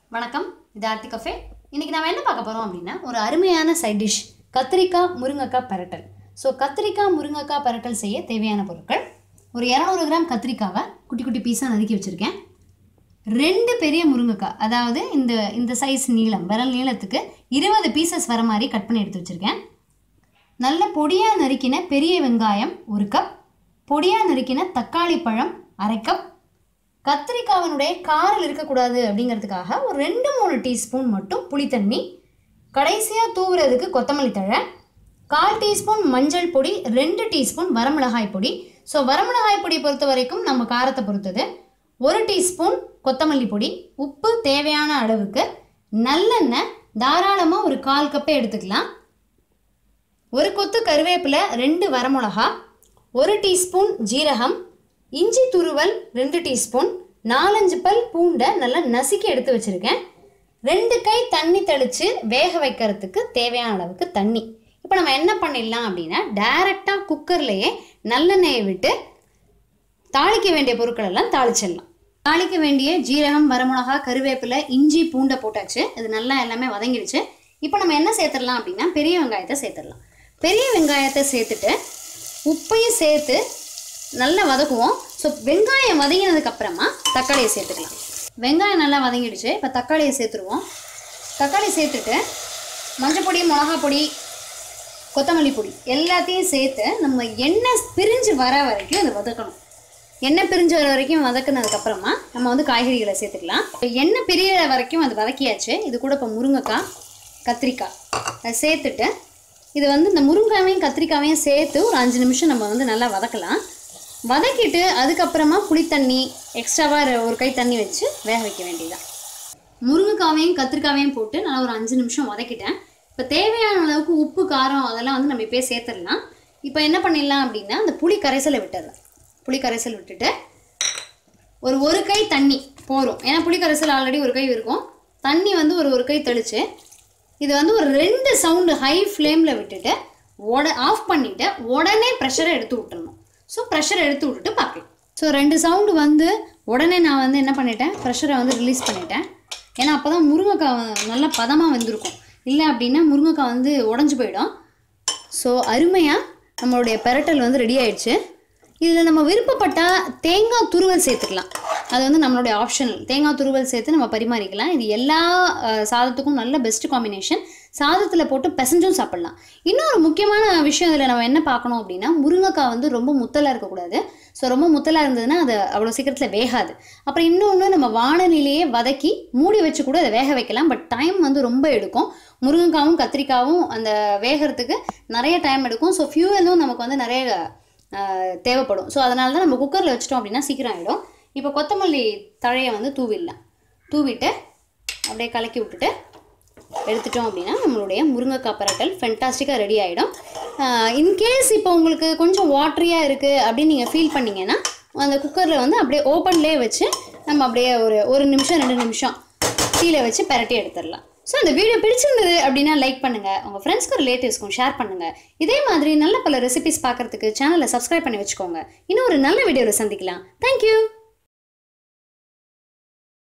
வணக்கம் இது ஆர்த்தி கஃபே இன்னைக்கு நாம என்ன பார்க்க போறோம் அப்படின்னா ஒரு அருமையான சைட் டிஷ் கத்திரிக்காய் முருங்கைக்காய் பரட்டல் ஸோ கத்திரிக்காய் முருங்கைக்காய் பரட்டல் செய்ய தேவையான பொருட்கள் ஒரு இரநூறு கிராம் கத்திரிக்காவை குட்டி குட்டி பீஸாக நறுக்கி வச்சுருக்கேன் ரெண்டு பெரிய முருங்கைக்காய் அதாவது இந்த இந்த சைஸ் நீளம் விரல் நீளத்துக்கு இருபது பீசஸ் வர மாதிரி கட் பண்ணி எடுத்து வச்சுருக்கேன் நல்ல பொடியாக நறுக்கின பெரிய வெங்காயம் ஒரு கப் பொடியாக நறுக்கின தக்காளி பழம் அரை கப் கத்திரிக்காவினுடைய காரில் இருக்கக்கூடாது அப்படிங்கிறதுக்காக ஒரு ரெண்டு மூணு டீஸ்பூன் மட்டும் புளித்தண்ணி கடைசியாக தூவுறதுக்கு கொத்தமல்லி தழை கால் டீஸ்பூன் மஞ்சள் பொடி ரெண்டு டீஸ்பூன் வரமிளகாய் பொடி ஸோ வரமிளகாய் பொடி பொறுத்த வரைக்கும் நம்ம காரத்தை பொறுத்தது ஒரு டீஸ்பூன் கொத்தமல்லி பொடி உப்பு தேவையான அளவுக்கு நல்லெண்ணெய் தாராளமாக ஒரு கால் கப்பே எடுத்துக்கலாம் ஒரு கொத்து கருவேப்பிலை ரெண்டு வரமிளகா ஒரு டீஸ்பூன் ஜீரகம் இஞ்சி துருவல் ரெண்டு டீஸ்பூன் நாலஞ்சு பல் பூண்டை நல்லா நசுக்கி எடுத்து வச்சுருக்கேன் ரெண்டு கை தண்ணி தெளித்து வேக வைக்கிறதுக்கு தேவையான அளவுக்கு தண்ணி இப்போ நம்ம என்ன பண்ணிடலாம் அப்படின்னா டைரெக்டாக குக்கர்லேயே நல்லெண்ணெயை விட்டு தாளிக்க வேண்டிய பொருட்கள் எல்லாம் தாளிச்சிடலாம் தாளிக்க வேண்டிய ஜீரகம் வரமிளகா கருவேப்பிலை இஞ்சி பூண்டை போட்டாச்சு இது நல்லா எல்லாமே வதங்கிடுச்சு இப்போ நம்ம என்ன சேர்த்துடலாம் அப்படின்னா பெரிய வெங்காயத்தை சேர்த்துடலாம் பெரிய வெங்காயத்தை சேர்த்துட்டு உப்பையும் சேர்த்து நல்லா வதக்குவோம் ஸோ வெங்காயம் வதங்கினதுக்கு அப்புறமா தக்காளியை சேர்த்துக்கலாம் வெங்காயம் நல்லா வதங்கிடுச்சு இப்போ தக்காளியை சேர்த்துருவோம் தக்காளி சேர்த்துட்டு மஞ்சள் பொடி மிளகா பொடி கொத்தமல்லி பொடி எல்லாத்தையும் சேர்த்து நம்ம எண்ணெய் பிரிஞ்சு வர வரைக்கும் அதை வதக்கணும் எண்ணெய் பிரிஞ்சு வர வரைக்கும் வதக்குனதுக்கு அப்புறமா நம்ம வந்து காய்கறிகளை சேர்த்துக்கலாம் இப்போ எண்ணெய் பிரியிற வரைக்கும் அது வதக்கியாச்சு இது கூட இப்போ முருங்கைக்காய் கத்திரிக்காய் அதை சேர்த்துட்டு இது வந்து இந்த முருங்காவையும் கத்திரிக்காவையும் சேர்த்து ஒரு அஞ்சு நிமிஷம் நம்ம வந்து நல்லா வதக்கலாம் வதக்கிட்டு அதுக்கப்புறமா புளித்தண்ணி எக்ஸ்ட்ராவாக ஒரு கை தண்ணி வச்சு வேக வைக்க வேண்டியதுதான் முருங்கைக்காவையும் கத்திரிக்காவையும் போட்டு நல்லா ஒரு அஞ்சு நிமிஷம் வதக்கிட்டேன் இப்போ தேவையான அளவுக்கு உப்பு காரம் அதெல்லாம் வந்து நம்ம இப்போயே சேர்த்துடலாம் இப்போ என்ன பண்ணிடலாம் அப்படின்னா அந்த புளி கரைசலை விட்டுடலாம் புளி கரைசல் விட்டுட்டு ஒரு ஒரு கை தண்ணி போதும் ஏன்னா புளி கரைசல் ஆல்ரெடி ஒரு கை இருக்கும் தண்ணி வந்து ஒரு ஒரு கை தெளித்து இது வந்து ஒரு ரெண்டு சவுண்டு ஹை ஃப்ளேமில் விட்டுட்டு உட ஆஃப் பண்ணிவிட்டு உடனே ப்ரெஷரை எடுத்து விட்டுறணும் ஸோ ப்ரெஷரை எடுத்து விட்டுட்டு பார்க்கலாம் ஸோ ரெண்டு சவுண்டு வந்து உடனே நான் வந்து என்ன பண்ணிட்டேன் ப்ரெஷரை வந்து ரிலீஸ் பண்ணிட்டேன் ஏன்னா அப்போ தான் முருங்கைக்காய் நல்லா பதமாக வந்திருக்கும் இல்லை அப்படின்னா முருங்கைக்காய் வந்து உடஞ்சி போயிடும் ஸோ அருமையாக நம்மளுடைய பெரட்டல் வந்து ரெடி ஆயிடுச்சு இதில் நம்ம விருப்பப்பட்டால் தேங்காய் துருவல் சேர்த்துக்கலாம் அது வந்து நம்மளுடைய ஆப்ஷனல் தேங்காய் துருவல் சேர்த்து நம்ம பரிமாறிக்கலாம் இது எல்லா அஹ், சாதத்துக்கும் நல்ல பெஸ்ட் காம்பினேஷன் சாதத்தில் போட்டு பிசைஞ்சும் சாப்பிட்லாம் இன்னொரு முக்கியமான விஷயம் இதில் நம்ம என்ன பார்க்கணும் அப்படின்னா முருங்கைக்காய் வந்து ரொம்ப முத்தலாக இருக்கக்கூடாது ஸோ ரொம்ப முத்தலாக இருந்ததுன்னா அது அவ்வளோ சீக்கிரத்தில் வேகாது அப்புறம் இன்னொன்று நம்ம வானலிலேயே வதக்கி மூடி வச்சு கூட அதை வேக வைக்கலாம் பட் டைம் வந்து ரொம்ப எடுக்கும் முருங்கைக்காவும் கத்திரிக்காவும் அந்த வேகிறதுக்கு நிறைய டைம் எடுக்கும் ஸோ ஃபியூவலும் நமக்கு வந்து நிறைய ஆஹ், தேவைப்படும் ஸோ அதனால தான் நம்ம குக்கரில் வச்சிட்டோம் அப்படின்னா சீக்கிரம் ஆகிடும் இப்போ கொத்தமல்லி தழையை வந்து தூவிடலாம் தூவிட்டு அப்படியே கலக்கி விட்டுட்டு எடுத்துட்டோம் அப்படின்னா நம்மளுடைய முருங்கைக்காய் பரட்டல் ஃபென்டாஸ்டிக்காக ரெடி ஆகிடும் இன்கேஸ் இப்போ உங்களுக்கு கொஞ்சம் வாட்டரியாக இருக்குது அப்படின்னு நீங்கள் ஃபீல் பண்ணீங்கன்னா அந்த குக்கரில் வந்து அப்படியே ஓப்பன்லேயே வச்சு நம்ம அப்படியே ஒரு ஒரு நிமிஷம் ரெண்டு நிமிஷம் கீழே வச்சு பரட்டி எடுத்துடலாம் ஸோ இந்த வீடியோ பிடிச்சிருந்தது அப்படின்னா லைக் பண்ணுங்கள் உங்கள் ஃப்ரெண்ட்ஸ்க்கும் ரிலேட்டிவ்ஸ்க்கும் ஷேர் பண்ணுங்கள் இதே மாதிரி நல்ல பல ரெசிபிஸ் பார்க்குறதுக்கு சேனலை சப்ஸ்கிரைப் பண்ணி வச்சுக்கோங்க இன்னும் ஒரு நல்ல வீடியோவில் சந்திக்கலாம் தேங்க்யூ